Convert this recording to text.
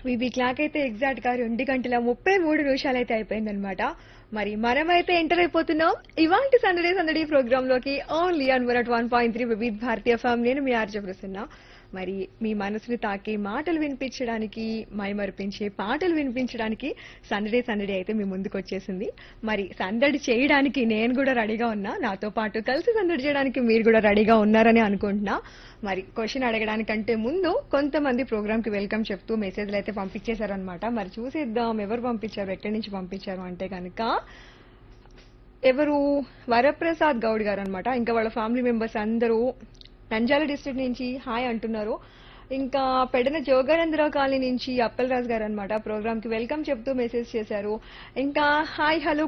VB clock అయితే exact గా రెండు గంటల ముప్పై మూడు నిమిషాలు అయితే అయిపోయిందనమాట మరి మనమైతే ఎంటర్ అయిపోతున్నాం ఇవాంటి సందడి సందడి ప్రోగ్రామ్ లోకి only on one one point three Vividh Bharati ఫ్యామ్ నేను మీ ఆర్జ ప్రసన్న మరి మీ మనసుని తాకే మాటలు వినిపించడానికి మైమరిపించే పాటలు వినిపించడానికి సందడి సందడి అయితే మీ ముందుకు వచ్చేసింది మరి సందడి చేయడానికి నేను కూడా రెడీగా ఉన్నా నాతో పాటు కలిసి సందడి చేయడానికి మీరు కూడా రెడీగా ఉన్నారని అనుకుంటున్నా మరి క్వశ్చన్ అడగడానికంటే ముందు కొంతమంది ప్రోగ్రామ్ కి వెల్కమ్ చెప్తూ మెసేజ్లు అయితే పంపించేశారనమాట మరి చూసేద్దాం ఎవరు పంపించారు ఎక్కడి నుంచి పంపించారు అంటే కనుక ఎవరు వరప్రసాద్ గౌడ్ గారు అనమాట ఇంకా వాళ్ళ ఫ్యామిలీ మెంబర్స్ అందరూ నంజాల డిస్ట్రిక్ట్ నుంచి హాయ్ అంటున్నారు ఇంకా పెడన జోగానందరావు కాలనీ నుంచి అప్పలరాజు గారు అనమాట ప్రోగ్రామ్ కి వెల్కమ్ చెప్తూ మెసేజ్ చేశారు ఇంకా హాయ్ హలో